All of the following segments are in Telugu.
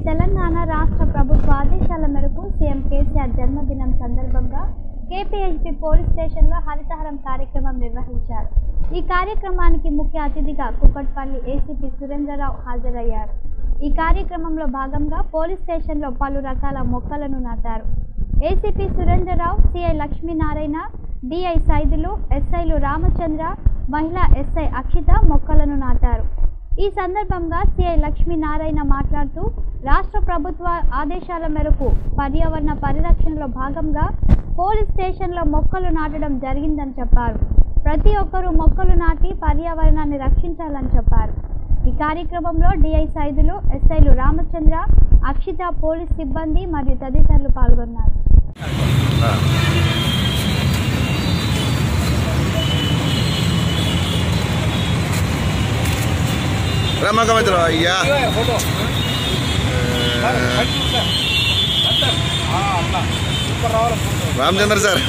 తెలంగాణ రాష్ట్ర ప్రభుత్వ ఆదేశాల మేరకు సీఎం కేసీఆర్ జన్మదినం సందర్భంగా కేపీహెచ్పీ పోలీస్ స్టేషన్లో హరితహారం కార్యక్రమం నిర్వహించారు ఈ కార్యక్రమానికి ముఖ్య అతిథిగా కుకట్పల్లి ఏసీపీ సురేంద్రరావు హాజరయ్యారు ఈ కార్యక్రమంలో భాగంగా పోలీస్ స్టేషన్లో పలు రకాల మొక్కలను నాటారు ACP Surendrarao CI Lakshminarayana DI Saidulu ఎస్ఐలు రామచంద్ర మహిళా ఎస్ఐ అక్షిత మొక్కలను నాటారు ఈ సందర్భంగా సిఐ లక్ష్మీనారాయణ మాట్లాడుతూ రాష్ట్ర ప్రభుత్వ ఆదేశాల మేరకు పర్యావరణ పరిరక్షణలో భాగంగా పోలీస్ స్టేషన్లో మొక్కలు నాటడం జరిగిందని చెప్పారు ప్రతి ఒక్కరూ మొక్కలు నాటి పర్యావరణాన్ని రక్షించాలని చెప్పారు ఈ కార్యక్రమంలో డిఐ సైదులు ఎస్ఐలు రామచంద్ర అక్షిత పోలీస్ సిబ్బంది మరియు తదితరులు పాల్గొన్నారు రమ్మకమిత్ర అయ్యా రామచంద్ర సార్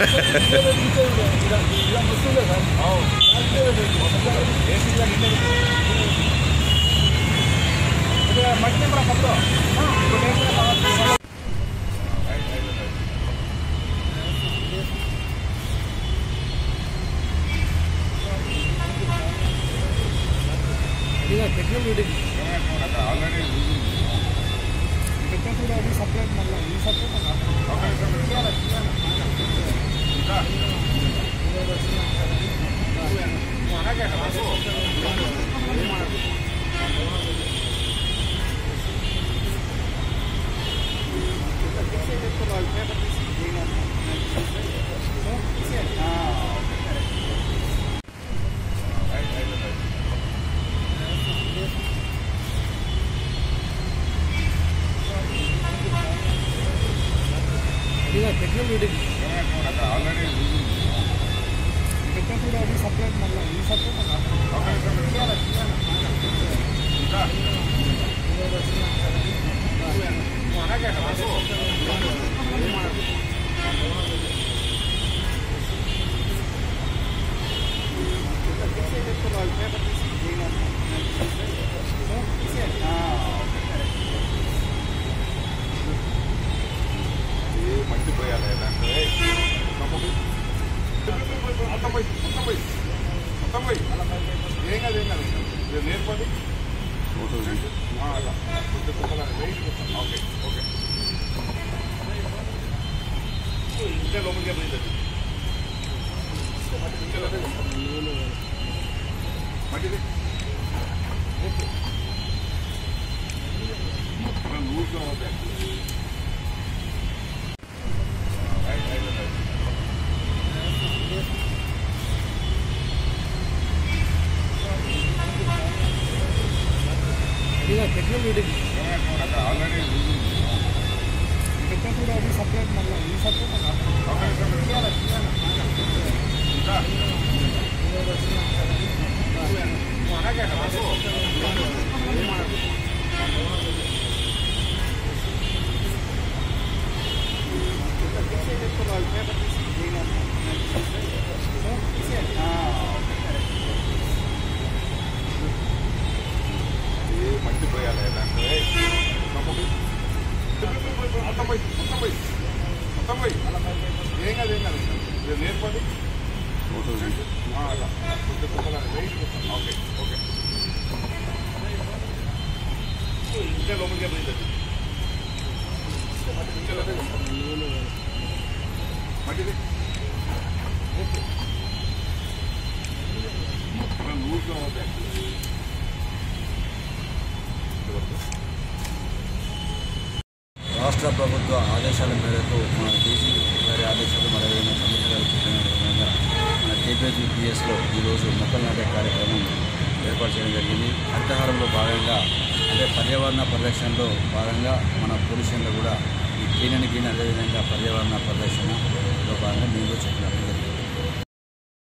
రాష్ట్ర ప్రభుత్వ ఆదేశాల మేరకు మన డీసీ గారి ఆదేశాలు మన ఏదైనా కమిషనర్ గారి సూచనల విధంగా మన కేపీజీ పిఎస్లో ఈరోజు మొక్కలు నాటే కార్యక్రమం ఏర్పాటు చేయడం జరిగింది హరితహారంలో భాగంగా అంటే పర్యావరణ పరిరక్షణలో భాగంగా మన పొల్యూషన్లో కూడా ఈ క్లీన్ అండ్ గ్రీన్ అదేవిధంగా పర్యావరణ పరిరక్షణలో భాగంగా మేము కూడా చెప్పినట్టు